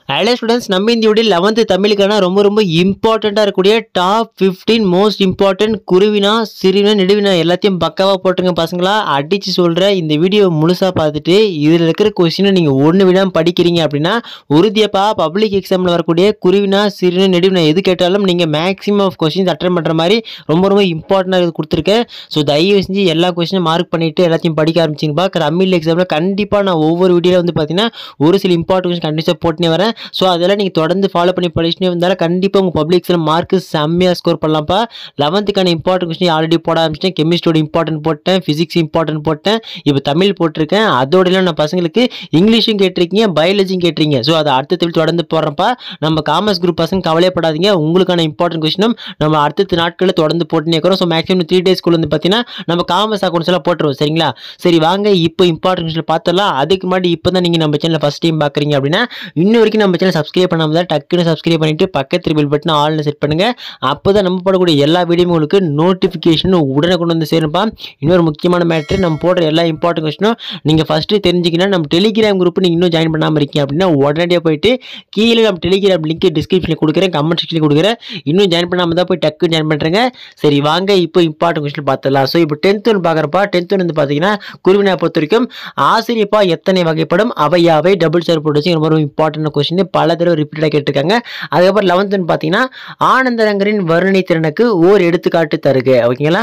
hello students நம்ம இந்த video eleventh தமிழுக்கான ரொம்ப ரொம்ப இம்பார்ட்டண்ட்டாக இருக்கக்கூடிய டாப் ஃபிஃப்டீன் மோஸ்ட் இம்பார்ட்டன்ட் குருவினா சிறுவினா நெடுவினா எல்லாத்தையும் பக்காவாக போட்டுங்க பசங்களா அடித்து சொல்கிற இந்த வீடியோ முழுசாக பார்த்துட்டு இதில் இருக்கிற கொஸ்டினை நீங்கள் ஒன்று விடாமல் படிக்கிறீங்க அப்படின்னா உறுதியப்பா பப்ளிக் எக்ஸாமில் வரக்கூடிய குருவினா சிறுவினா நெடுவினா எது கேட்டாலும் நீங்கள் மேக்ஸிமம் ஆஃப் கொஸ்டின்ஸ் அட்டன் பண்ணுற மாதிரி ரொம்ப ரொம்ப இம்பார்ட்டண்டாக இது கொடுத்துருக்கேன் ஸோ தயவு செஞ்சு எல்லா கொஸ்டினும் மார்க் பண்ணிவிட்டு எல்லாத்தையும் படிக்க ஆரம்பிச்சிங்கப்பா தமிழ் எக்ஸாமில் கண்டிப்பாக நான் ஒவ்வொரு வீடியோவில் வந்து பார்த்தீங்கன்னா ஒரு சில இம்பார்ட்டன்ட் கொஸ்டின் கண்டிப்பாக போட்டுனே வரேன் ஸோ அதெல்லாம் நீங்கள் தொடர்ந்து ஃபாலோ பண்ணி படிச்சுட்டே வந்தாலும் கண்டிப்பாக உங்கள் பப்ளிக் எக்ஸாம் மார்க்கு செம்மையாக ஸ்கோர் பண்ணலாம்ப்பா லெவன்த்துக்கான இம்பார்ட்டன்ட் கொஸ்டின் ஆல்ரெடி போட ஆரம்பிச்சிட்டேன் கெமிஸ்ட்ரியோட இம்பார்ட்டன்ட் போட்டேன் ஃபிசிக்ஸ் இம்பார்ட்டன்ட் போட்டேன் இப்போ தமிழ் போட்டிருக்கேன் அதோடலாம் நான் பசங்களுக்கு இங்கிலீஷும் கேட்டிருக்கீங்க பயாலஜியும் கேட்டிருக்கீங்க ஸோ அதை அடுத்தது தொடர்ந்து போடுறப்ப நம்ம காமர்ஸ் குரூப் பசங்க கவலைப்படாதீங்க உங்களுக்கான இம்பார்ட்டன்ட் கொஸ்டினும் நம்ம அடுத்த நாட்களில் தொடர்ந்து போட்டுனே இருக்கிறோம் ஸோ மேக்ஸிமம் த்ரீ டேஸ்க்குள்ள வந்து பார்த்தீங்கன்னா நம்ம காமர்ஸ் அக்கௌண்ட்ஸ் எல்லாம் போட்டுருவோம் சரிங்களா சரி வாங்க இப்போ இம்பார்ட்டன்ட் கொஸ்டின் பார்த்தலாம் அதுக்கு முன்னாடி இப்போ தான் நீங்கள் நம்ம சேனல் ஃபஸ்ட் டைம் பார்க்குறீங்க அப்படின்னா இன்னும் வரைக்கும் நம்ம சேனல் சப்ஸ்கிரைப் பண்ணாமல் தான் டக்குன்னு சப்ஸ்கிரைப் பண்ணிட்டு பக்கத்து பில் பட்டன் ஆல்னு செட் பண்ணுங்க அப்போ தான் நம்ம போடக்கூடிய எல்லா வீடியோவும் உங்களுக்கு நோட்டிஃபிகேஷனும் உடனே கொண்டு வந்து சேரும்பா இன்னொரு முக்கியமான மேட்ரு நம்ம போடுற எல்லா இம்பார்ட்டன்ட் கொஸ்டினும் நீங்கள் ஃபஸ்ட்டு தெரிஞ்சுக்கணும் நம்ம டெலிகிராம் குரூப் நீங்கள் இன்னும் ஜாயின் பண்ணாமல் இருக்கீங்க அப்படின்னா உடனடியாக போயிட்டு கீழே நம்ம டெலிகிராம் லிங்க் டிஸ்கிரிப்ஷனில் கொடுக்குறேன் கமெண்ட் செக்ஷனில் கொடுக்குறேன் இன்னும் ஜாயின் பண்ணாமல் தான் போய் டக்கு ஜாயின் பண்ணுறேங்க சரி வாங்க இப்போ இம்பார்ட்டன்ட் கொஸ்டின் பார்த்துடலாம் ஸோ இப்போ டென்த் ஒன்று பார்க்குறப்பா டென்த் வந்து பார்த்தீங்கன்னா குருவினா பொறுத்த வரைக்கும் ஆசிரியப்பா எத்தனை வகைப்படும் அவையாவை டபுள் சார் போட்டு வச்சு ரொம்ப ரொம்ப இம்பார்ட்டன்ட் கொஸ்டின் பல தடவை ரிப்பீட்டாக கேட்டிருக்காங்க அதுக்கப்புறம் லெவன்த்துன்னு பார்த்தீங்கன்னா ஆனந்தரங்கரின் வருணை திறனுக்கு ஓர் எடுத்துக்காட்டு தருக ஓகேங்களா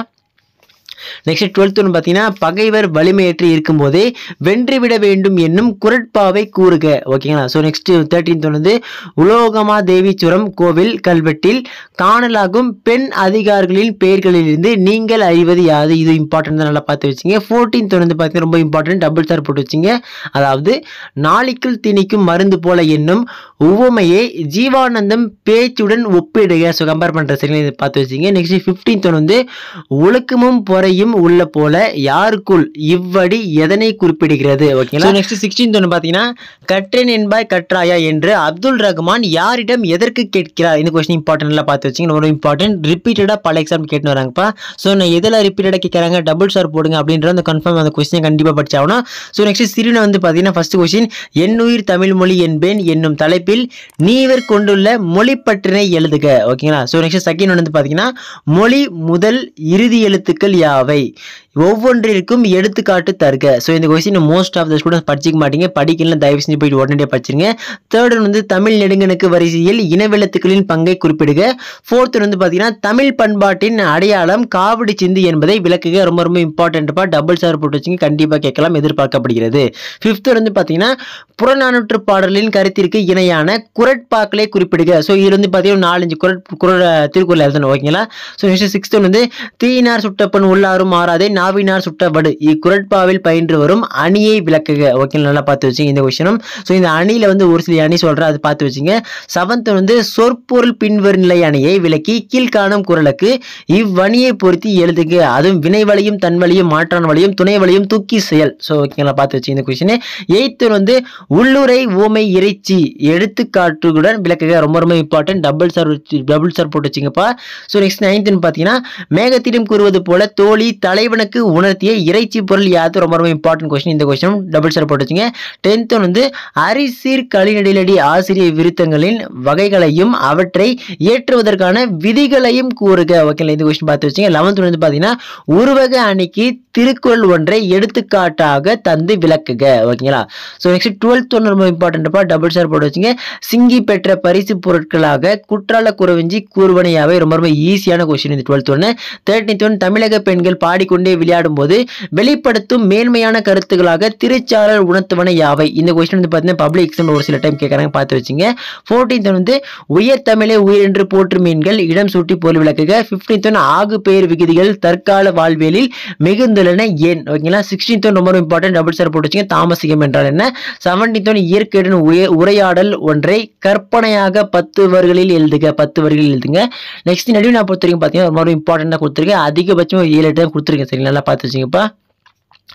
நெக்ஸ்ட் டுவெல்த் ஒன்று பார்த்தீங்கன்னா பகைவர் வலிமையற்று இருக்கும்போதே வென்றுவிட வேண்டும் என்னும் குரட்பாவை கூறுக ஓகேங்களா ஸோ நெக்ஸ்ட் தேர்ட்டீன்த் வந்து உலோகமா தேவீச்சுரம் கோவில் கல்வெட்டில் காணலாகும் பெண் அதிகாரிகளின் பெயர்களிலிருந்து நீங்கள் அறிவது யாது இது இம்பார்ட்டன்ட் தான் நல்லா பார்த்து வச்சுங்க ஃபோர்டீன்த் வந்து பார்த்தீங்கன்னா ரொம்ப இம்பார்ட்டன்ட் டபுள் சார் போட்டு வச்சுங்க அதாவது நாளிக்குள் திணிக்கும் மருந்து போல என்னும் உவமையை ஜீவானந்தம் பேச்சுடன் ஒப்பிடுக ஸோ கம்பேர் பண்ணுற சரிங்களா இதை பார்த்து வச்சுங்க நெக்ஸ்ட் ஃபிஃப்டீன்த் வந்து ஒழுக்கமும் பொறையும் உள்ள போல யாருக்குள் இவ்வடி எதனை குறிப்பிடுகிறது ஓகேங்களா நெக்ஸ்ட் சிக்ஸ்டீன்த் ஒன்று பார்த்தீங்கன்னா கற்றேன் என்பாய் கற்றாயா என்று அப்துல் ரஹ்மான் யாரிடம் எதற்கு கேட்கிறார் இந்த கொஸ்டின் இம்பார்ட்டன்ட்லாம் பார்த்து வச்சுங்க ரொம்ப இம்பார்ட்டன்ட் ரிப்பீட்டடாக பல எக்ஸாம் கேட்டு வராங்கப்பா ஸோ நான் எதில் ரிப்பீட்டடாக கேட்குறாங்க டபுள் ஸ்டார் போடுங்க அப்படின்ற அந்த கன்ஃபார்ம் அந்த கொஸ்டின் கண்டிப்பாக படிச்சாகணும் ஸோ நெக்ஸ்ட் சிறுனை வந்து பார்த்தீங்கன்னா ஃபர்ஸ்ட் கொஸ்டின் என்னுயிர் தமிழ் மொழி என்பேன் என்னும் தலைப்பில் நீவர் கொண்டுள்ள மொழிப்பற்றினை எழுதுக ஓகேங்களா ஸோ நெக்ஸ்ட் செகண்ட் வந்து பார்த்தீங்கன்னா மொழி முதல் இறுதி எழுத்துக்கள் யாவை ஒவ்வொன்றிற்கும் எடுத்துக்காட்டு தருக ஸோ இந்த question most of the students படிச்சிக்க மாட்டீங்க படிக்கலாம் தயவு செஞ்சு போயிட்டு உடனடியாக படிச்சிருங்க தேர்ட் வந்து தமிழ் நெடுங்கணுக்கு வரிசையில் இனவெழுத்துக்களின் பங்கை குறிப்பிடுக ஃபோர்த் வந்து பார்த்தீங்கன்னா தமிழ் பண்பாட்டின் அடையாளம் காவடி சிந்து என்பதை விளக்குக ரொம்ப ரொம்ப இம்பார்ட்டன்ட்ப்பா டபுள் சார் போட்டு வச்சுங்க கண்டிப்பாக கேட்கலாம் எதிர்பார்க்கப்படுகிறது ஃபிஃப்த் வந்து பார்த்தீங்கன்னா புறநானூற்று பாடலின் கருத்திற்கு இணையான குரட்பாக்களை குறிப்பிடுக ஸோ இது வந்து பார்த்தீங்கன்னா நாலஞ்சு குரட் குரல் திருக்குறள் எழுதணும் ஓகேங்களா ஸோ நெக்ஸ்ட் சிக்ஸ்த் வந்து தீயினார் சுட்டப்பன் உள்ளாரும் மாறாதே நாவினார் சுட்டவடு இக்குரட்பாவில் பயின்று வரும் அணியை விளக்குக ஓகே நல்லா பார்த்து வச்சுங்க இந்த கொஸ்டினும் ஸோ இந்த அணியில் வந்து ஒரு சில அணி சொல்கிறேன் அது பார்த்து வச்சுங்க செவன்த் வந்து சொற்பொருள் பின்வரும் நிலை அணியை விளக்கி கீழ்காணும் குரலுக்கு இவ்வணியை பொருத்தி எழுதுக அதுவும் வினை வழியும் தன் வழியும் மாற்றான் வழியும் துணை வழியும் தூக்கி செயல் ஸோ ஓகேங்களா பார்த்து வச்சு இந்த கொஸ்டின் எயித்து வந்து உள்ளுரை ஊமை இறைச்சி எடுத்துக்காட்டுடன் விளக்குக ரொம்ப ரொம்ப important double sir double sir போட்டு வச்சுங்கப்பா ஸோ நெக்ஸ்ட் நைன்த்துன்னு பார்த்தீங்கன்னா மேகத்திடம் கூறுவது போல தோழி தலைவனுக்கு உணர்த்திய இறைச்சி பொருள் யாது ரொம்ப ரொம்ப இம்பார்ட்டன்ட் கொஸ்டின் இந்த கொஸ்டினும் டபுள் சார் போட்டு வச்சுங்க டென்த் வந்து அரிசீர் களிநடிலடி ஆசிரிய விருத்தங்களின் வகைகளையும் அவற்றை ஏற்றுவதற்கான விதிகளையும் கூறுக ஓகேங்களா இந்த கொஸ்டின் பார்த்து வச்சுங்க லெவன்த் வந்து பார்த்தீங்கன்னா உருவக அணிக்கு திருக்குறள் ஒன்றை எடுத்துக்காட்டாக தந்து விளக்குக ஓகேங்களா ஸோ நெக்ஸ்ட் டுவெல்த் ஒன்று ரொம்ப இம்பார்ட்டன்ட்ப்பா டபுள் சார் போட்டு வச்சுங்க சிங்கி பெற்ற பரிசு பொருட்களாக குற்றால குறவஞ்சி கூறுவனையாவே ரொம்ப ரொம்ப ஈஸியான கொஸ்டின் இந்த டுவெல்த் ஒன்று தேர்ட்டின்த் ஒன் தமிழக பெண்கள் பாடிக்கொண்டே விளையாடும் போது வெளிப்படுத்தும் மேன்மையான கருத்துக்களாக திருச்சாளர் உணர்த்துவன யாவை இந்த கொஸ்டின் வந்து பார்த்தீங்கன்னா பப்ளிக் எக்ஸாம் ஒரு சில டைம் கேட்குறாங்க பார்த்து வச்சுங்க ஃபோர்டீன்த் வந்து உயர் தமிழை உயிர் என்று போற்றும் மீன்கள் இடம் சூட்டி பொருள் விளக்குக ஃபிஃப்டீன்த் ஒன் ஆகு பெயர் விகுதிகள் தற்கால வாழ்வியலில் மிகுந்துள்ளன ஏன் ஓகேங்களா சிக்ஸ்டீன்த் ஒன் ரொம்ப இம்பார்ட்டன்ட் டபுள் சார் போட்டு வச்சுங்க தாமசிகம் என்றால் என்ன செவன்டீன்த் ஒன் இயற்கையுடன் உய- உரையாடல் ஒன்றை கற்பனையாக பத்து வரிகளில் எழுதுக பத்து வரிகளில் எழுதுங்க நெக்ஸ்ட் நடுவு நான் பொறுத்த வரைக்கும் பார்த்தீங்கன்னா ரொம்ப இம்பார்ட்டண்டாக கொடுத்துருக்கேன் அதிகபட்சம் ஒரு ஏழு எட்டு தான் கொடுத்துருக்கேன் சரி நல்லா பார்த்து வச்சுங்கப்பா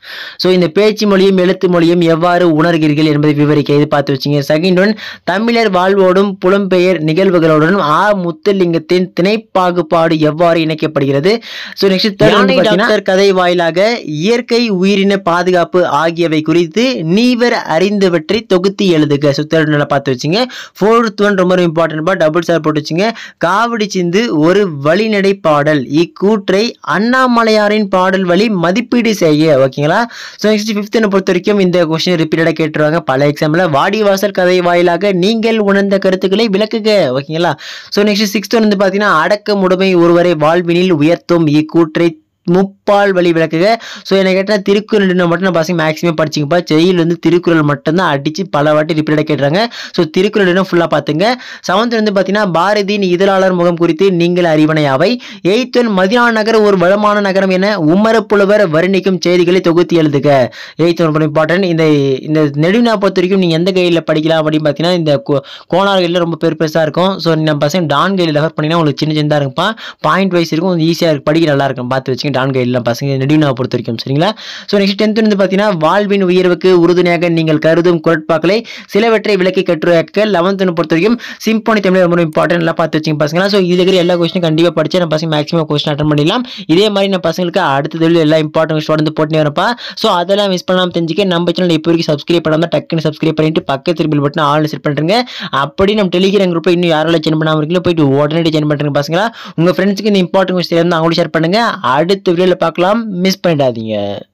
ஸோ இந்த பேச்சு மொழியும் எழுத்து மொழியும் எவ்வாறு உணர்கிறீர்கள் என்பதை விவரிக்க இது பார்த்து வச்சுங்க செகண்ட் ஒன் தமிழர் வாழ்வோடும் புலம்பெயர் நிகழ்வுகளோடும் ஆ முத்துலிங்கத்தின் திணைப்பாகுபாடு எவ்வாறு இணைக்கப்படுகிறது ஸோ நெக்ஸ்ட் டாக்டர் கதை வாயிலாக இயற்கை உயிரின பாதுகாப்பு ஆகியவை குறித்து நீவர் அறிந்தவற்றை தொகுத்து எழுதுக ஸோ தேர்ட் நல்லா பார்த்து வச்சுங்க ஃபோர்த் ஒன் ரொம்ப இம்பார்ட்டன்ட் பா டபுள் சார் போட்டு வச்சுங்க காவடி சிந்து ஒரு வழிநடை பாடல் இக்கூற்றை அண்ணாமலையாரின் பாடல் வழி மதிப்பீடு செய்ய ஓகேங்களா ஸோ நெக்ஸ்ட் ஃபிஃப்த் பொறுத்த வரைக்கும் இந்த கொஸ்டின் ரிப்பீட்டடாக கேட்டுருவாங்க பல எக்ஸாம்பிள் வாடிவாசல் கதை வாயிலாக நீங்கள் உணர்ந்த கருத்துக்களை விளக்குக ஓகேங்களா ஸோ நெக்ஸ்ட் சிக்ஸ்த் வந்து பார்த்தீங்கன்னா அடக்கமுடைமை ஒருவரை வாழ்வினில் உயர்த்தும் இக்கூற்றை முப்பால் வழி விளக்குக ஸோ என்ன கேட்டால் திருக்குறள் மட்டும் நான் பசங்க மேக்ஸிமம் படிச்சிங்கப்பா செயல் வந்து திருக்குறள் மட்டும்தான் அடித்து பல வாட்டி ரிப்பீட்டாக கேட்டுறாங்க ஸோ திருக்குறள் ஃபுல்லாக பார்த்துங்க செவன்த் வந்து பார்த்தீங்கன்னா பாரதியின் இதழாளர் முகம் குறித்து நீங்கள் அறிவனை அவை எயித் ஒன் மதினா நகர் ஒரு வளமான நகரம் என உமர புலவர் வர்ணிக்கும் செய்திகளை தொகுத்து எழுதுக எயித் ஒன் இம்பார்ட்டன்ட் இந்த இந்த நெடுவினா பொறுத்த வரைக்கும் நீங்கள் எந்த கையில் படிக்கலாம் அப்படின்னு பார்த்தீங்கன்னா இந்த கோ- கோனார் கையில் ரொம்ப பெரு பெருசாக இருக்கும் ஸோ நம்ம பசங்க டான் கையில் ரெஃபர் பண்ணிங்கன்னா உங்களுக்கு சின்ன சின்னதாக இருக்கும்ப்பா பாயிண்ட் வைஸ் இருக்கும் கொஞ்சம் ஈஸியாக இருக்கும் படிக்க நல்லா இருக்கும் பார்த்து வச்சுங்க டான் கையில் பசங்க நெடுவினாவை பொறுத்த வரைக்கும் சரிங்களா ஸோ நெக்ஸ்ட் டென்த் வந்து பார்த்தீங்கன்னா வாழ்வின் உயர்வுக்கு உறுதுணையாக நீங்கள் கருதும் குரட்பாக்களை சிலவற்றை விளக்கி கட்டுரையாக்க லெவன்த் பொறுத்த வரைக்கும் சிம்போனி தமிழ் ரொம்ப இம்பார்ட்டன்ட் எல்லாம் பார்த்து வச்சுங்க பசங்களா ஸோ இதில் இருக்கிற எல்லா கொஸ்டினும் கண்டிப்பாக படிச்சு நம்ம பசங்க மேக்ஸிமம் கொஸ்டின் அட்டன் பண்ணிடலாம் இதே மாதிரி நான் பசங்களுக்கு அடுத்த தொழில் எல்லா இம்பார்ட்டன்ட் தொடர்ந்து போட்டுனே வரப்பா ஸோ அதெல்லாம் மிஸ் பண்ணாமல் தெரிஞ்சுக்க நம்ம சேனல் இப்போ வரைக்கும் சப்ஸ்கிரைப் பண்ணாமல் டக்குன்னு சப்ஸ்கிரைப் பண்ணிட்டு பக்கத்து பில் பட்டன் ஆல் செட் பண்ணுறங்க அப்படி நம்ம டெலிகிராம் குரூப்பில் இன்னும் யாரெல்லாம் ஜாயின் பண்ணாமல் இருக்கீங்களோ போயிட்டு உடனே ஜாயின் பண்ணுறங்க பசங்களா உங்கள் ஃப்ரெண்ட்ஸுக்கு இந்த இம்பார்ட்டன்ட் கொஸ்டின் இருந்தால் அவங்களும் ஷேர் பண்ணுங்க அடுத்த வீடியோவில் பார்க்கலாம் மிஸ் பண்ணிடாதீங்க